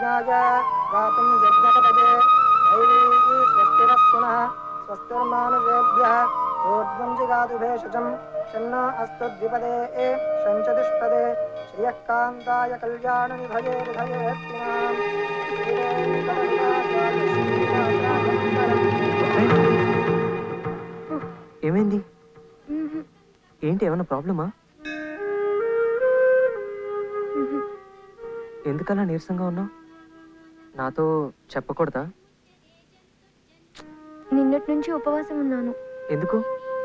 యజ్ఞాయ గాతుం యజ్ఞపదే దైవీ స్వస్తిరస్తునః స్వస్తిర్మానుషేభ్యः ఊర్ధ్వం జిగాతు భేషజం షన్నో అస్తద్విపదే షంచతుష్పదే శ్రియః కాంతాయ కళ్యాణ నిభయే హృదయేత్తినాం ఏమైంది ఏంటి ఏమైనా ప్రాబ్లమా ఎందుకలా నీరసంగా ఉన్నావు నాతో చెప్పకూడదా నిన్నటి నుంచి ఉపవాసం ఉన్నాను ఎందుకు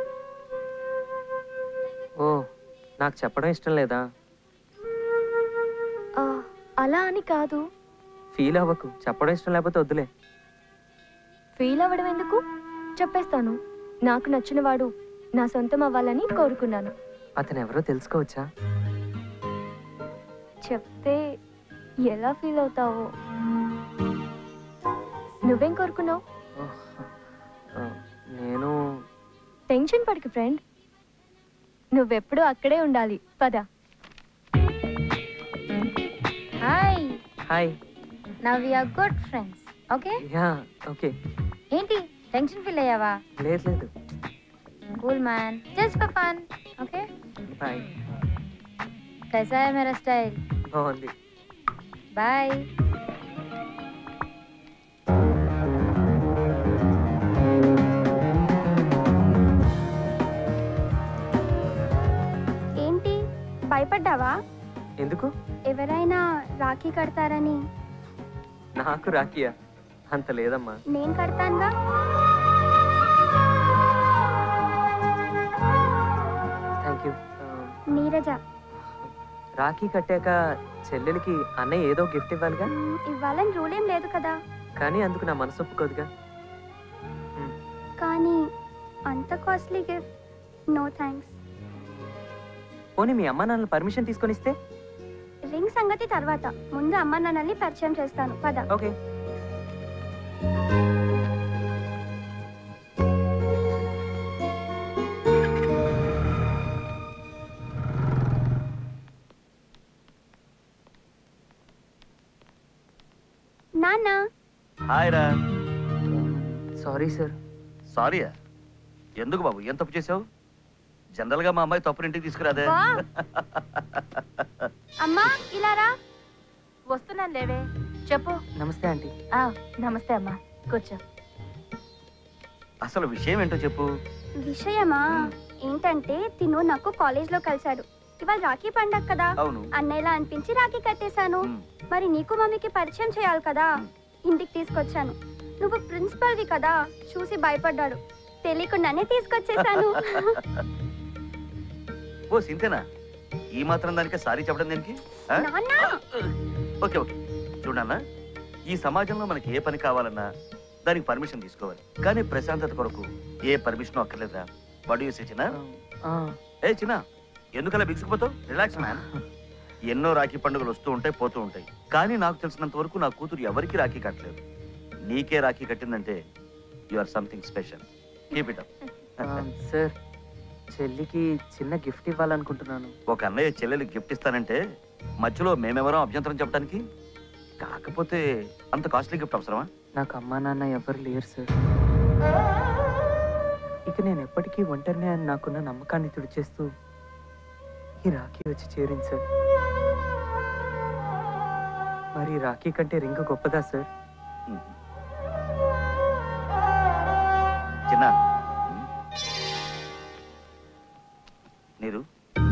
ఓ నాకు చెప్పడం ఇష్టం లేదా ఆ, అలా అని కాదు ఫీల్ అవ్వకు చెప్పడం ఇష్టం లేకపోతే వద్దులే ఫీల్ అవ్వడం ఎందుకు చెప్పేస్తాను నాకు నచ్చిన వాడు నా సొంతం అవ్వాలని కోరుకున్నాను అతను ఎవరో తెలుసుకోవచ్చా చెప్తే ఎలా ఫీల్ అవుతావో నువ్వేం కోరుకున్నావు ఓహ్, ఆ, నేను టెన్షన్ పడకు ఫ్రెండ్ నువ్వెప్పుడు అక్కడే ఉండాలి పద hi hi now we are good friends okay ya okay ఏంటి టెన్షన్ ఫీల్ అయ్యావా లేదు లేదు cool man just for fun okay bye कैसा है मेरा स्टाइल బాగుంది बाय ఏంటి భయపడ్డావా ఎందుకు ఎవరైనా రాఖీ కడతారని నాకు రాకియా అంత లేదమ్మా నేను కడతానుగా థ్యాంక్ యూ నీరజ రాఖీ కట్టాక చెల్లెలికి అన్నయ్య ఏదో గిఫ్ట్ ఇవ్వాలిగా మ్, ఇవ్వాలని రూల్ ఏం లేదు కదా కానీ అందుకు నా మనసు ఒప్పుకోదుగా కానీ అంత కాస్ట్లీ గిఫ్ట్ నో థ్యాంక్స్ పోనీ మీ అమ్మ నాన్నలు పర్మిషన్ తీసుకొని ఇస్తే రింగ్ సంగతి తర్వాత ముందు అమ్మ నాన్నల్ని పరిచయం చేస్తాను పద ఓకే నాన్న హాయ్ రా సారీ సార్ సారీయా ఎందుకు బాబు ఏం తప్పు చేసావు జనరల్ గా మా అమ్మాయి తప్పుని ఇంటికి తీసుకురాదే వా. అమ్మా ఇలా రా వస్తున్నాను లేవే చెప్పు నమస్తే ఆంటీ ఆ నమస్తే అమ్మా కూర్చో అసలు విషయం ఏంటో చెప్పు విషయమా ఏంటంటే తిను నాకు కాలేజ్ లో కలిశాడు ఇవాళ రాఖీ పండగ కదా అవును అన్నయ్యలా అనిపించి రాఖీ కట్టేశాను మ్, మరి నీకు మమ్మీకి పరిచయం చేయాలి కదా మ్. ఇంటికి తీసుకొచ్చాను నువ్వు ప్రిన్సిపల్వి కదా చూసి భయపడ్డాడు తెలియకుండానే తీసుకొచ్చేసాను ఓ సింతేనా ఈ మాత్రం దానికే సారీ చెప్పడం దానికి ఆ? నాన్న ఓకే ఓకే చూడన్నా ఈ సమాజంలో మనకి ఏ పని కావాలన్నా దానికి పర్మిషన్ తీసుకోవాలి కానీ ప్రశాంతత కొరకు ఏ పర్మిషన్ అక్కర్లేదా వాడు యూసే చిన్న ఆ, ఏ చిన్న ఎందుకలా బిగుసుకుపోతావు రిలాక్స్ మ్యాన్ ఎన్నో రాఖీ పండుగలు వస్తూ ఉంటాయి పోతూ ఉంటాయి కానీ నాకు తెలిసినంత వరకు నా కూతురు ఎవరికి రాఖీ కట్టలేదు నీకే రాఖీ కట్టిందంటే you are something special keep it up ఆ, సార్ చెల్లికి చిన్న గిఫ్ట్ ఇవ్వాలనుకుంటున్నాను ఒక అన్నయ్య చెల్లెలికి గిఫ్ట్ ఇస్తానంటే మధ్యలో మేమెవరో అభ్యంతరం చెప్పడానికి కాకపోతే అంత కాస్ట్లీ గిఫ్ట్ అవసరమా నాకు అమ్మా నాన్న ఎవరు లేరు సార్ ఇక నేను ఎప్పటికీ ఒంటరినే అని నాకున్న నమ్మకాన్ని తుడిచేస్తూ ఈ రాఖీ వచ్చి చేరింది సార్ మరి ఈ రాఖీ కంటే రింగ్ గొప్పదా సార్ ఉమ్. చిన్న ఉమ్. నీరు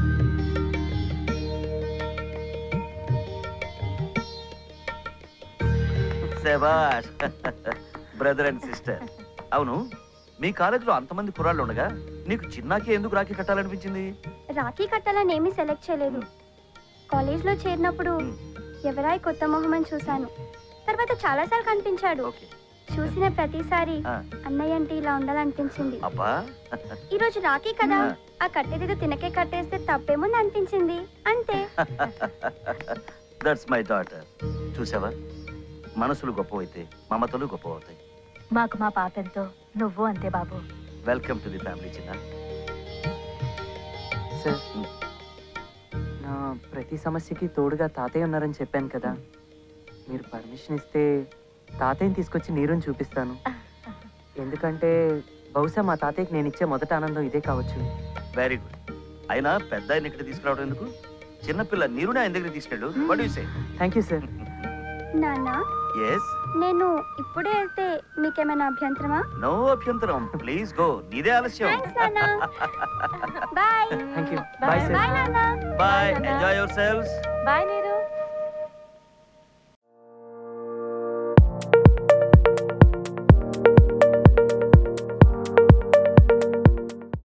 శబాష్ బ్రదర్ అండ్ సిస్టర్ అవును మీ కాలేజీలో అంతమంది కుర్రాళ్ళు ఉండగా నీకు చిన్నాకి ఎందుకు రాఖీ కట్టాలనిపించింది రాఖీ కట్టాలని ఏమీ సెలెక్ట్ చేయలేదు కాలేజ్ లో చేరినప్పుడు మ్. ఎవరాయి కొత్త మొహమని చూశాను తర్వాత చాలాసార్లు కనిపించాడు ఓకే చూసిన ప్రతిసారి ఆ. అన్నయ్య అంటే ఇలా ఉండాలనిపించింది అబ్బా ఈ రోజు రాఖీ కదా ఆ. ఆ కట్టేదేదో తినకే కట్టేస్తే తప్పేముంది అనిపించింది అంతే దట్స్ మై డాటర్ చూసావా మనసులు గొప్పవైతే మమతలు గొప్పవవుతాయి మాకు మా పాపెంతో నువ్వు అంతే బాబు వెల్కమ్ టు ది ఫ్యామిలీ చిన్న సార్ నా ప్రతి సమస్యకి తోడుగా తాతయ్య ఉన్నారని చెప్పాను కదా మీరు పర్మిషన్ ఇస్తే తాతయ్యని తీసుకొచ్చి నీరుని చూపిస్తాను ఎందుకంటే బహుశా మా తాతయ్యకి నేను ఇచ్చే మొదటి ఆనందం ఇదే కావచ్చు వెరీ గుడ్ అయినా పెద్ద ఆయన ఇక్కడ తీసుకురావడం ఎందుకు చిన్నపిల్ల నీరునే ఆయన దగ్గర తీసుకెళ్ళు what you say thank you sir నాన్న ఎస్ నేను ఇప్పుడే వెళ్తే మీకేమైనా అభ్యంతరమా నో అభ్యంతరం ప్లీజ్ గో నీదే ఆలస్యం థ్యాంక్స్ నాన్న bye thank you bye sir bye నాన్న bye enjoy yourselves bye